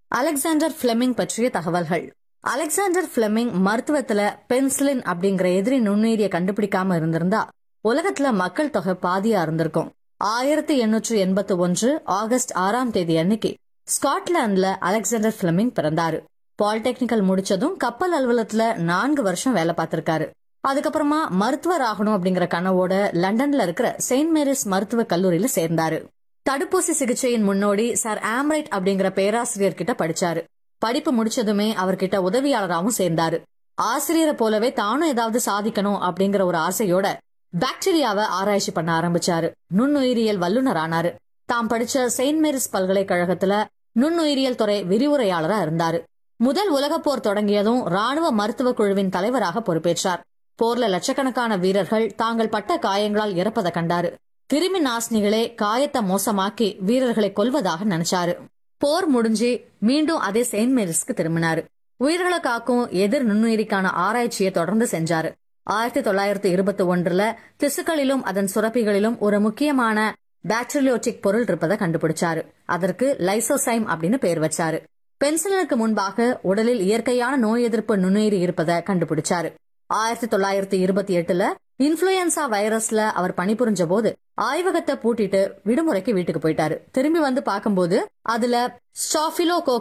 Alexander Fleming பற்றிய தகவல்கள் Alexander Fleming மருத்துவத்துல penicillin அப்படிங்கிற எதிரி நுண்ணுயிரிய கண்டுபிடிக்காம இருந்திருந்தா உலகத்துல மக்கள் தொகை பாதியா இருந்திருக்கும் ஆயிரத்தி எண்ணூற்று எண்பத்தி ஒன்று ஆகஸ்ட் ஆறாம் தேதி அன்னைக்கு ஸ்காட்லாந்துல அலெக்சாண்டர் பிளெமிங் பிறந்தாரு பாலிடெக்னிக்கல் முடிச்சதும் கப்பல் அலுவலகத்துல நான்கு வருஷம் வேலை பார்த்திருக்காரு அதுக்கப்புறமா மருத்துவர் ஆகணும் அப்படிங்கிற கனவோட லண்டன்ல இருக்கிற செயின்ட் மேரிஸ் மருத்துவ கல்லூரியில சேர்ந்தாரு தடுப்பூசி சிகிச்சையின் முன்னோடி சார் ஆம்ரைட் அப்படிங்கிற பேராசிரியர் கிட்ட படிச்சாரு படிப்பு முடிச்சதுமே அவர்கிட்ட உதவியாளராகவும் சேர்ந்தாரு ஆசிரியரை போலவே தானும் ஏதாவது சாதிக்கணும் அப்படிங்கிற ஒரு ஆசையோட பாக்டீரியாவை ஆராய்ச்சி பண்ண ஆரம்பிச்சாரு நுண்ணுயிரியல் வல்லுநர் ஆனாரு தாம் படிச்ச செயின்ட் மேரிஸ் பல்கலைக்கழகத்துல நுண்ணுயிரியல் துறை விரிவுரையாளரா இருந்தாரு முதல் உலகப் போர் தொடங்கியதும் ராணுவ மருத்துவ குழுவின் தலைவராக பொறுப்பேற்றார் போர்ல லட்சக்கணக்கான வீரர்கள் தாங்கள் பட்ட காயங்களால் இறப்பதை கண்டாரு கிருமி நாசினிகளே காயத்தை மோசமாக்கி வீரர்களை கொல்வதாக நினைச்சாரு போர் முடிஞ்சு மீண்டும் அதே செயின்ட் மேரிஸ்க்கு திரும்பினாரு உயிர்களை காக்கும் எதிர் நுண்ணுயிரிக்கான ஆராய்ச்சியை தொடர்ந்து செஞ்சாரு ஆயிரத்தி தொள்ளாயிரத்தி இருபத்தி ஒன்றுல திசுக்களிலும் அதன் சுரப்பிகளிலும் ஒரு முக்கியமான பாக்டீரியோட்டிக் பொருள் இருப்பதை கண்டுபிடிச்சாரு அதற்கு லைசோசைம் அப்படின்னு பேர் வச்சாரு பென்சிலனுக்கு முன்பாக உடலில் இயற்கையான நோய் எதிர்ப்பு நுண்ணுயிரி இருப்பதை கண்டுபிடிச்சாரு ஆயிரத்தி தொள்ளாயிரத்தி இருபத்தி எட்டுல இன்ஃபுளுயன்சா வைரஸ்ல அவர் பணிபுரிஞ்ச போது ஆய்வகத்தை பூட்டிட்டு விடுமுறைக்கு வீட்டுக்கு போயிட்டாரு திரும்பி வந்து பார்க்கும்போது அதுல ஸ்டாபிலோ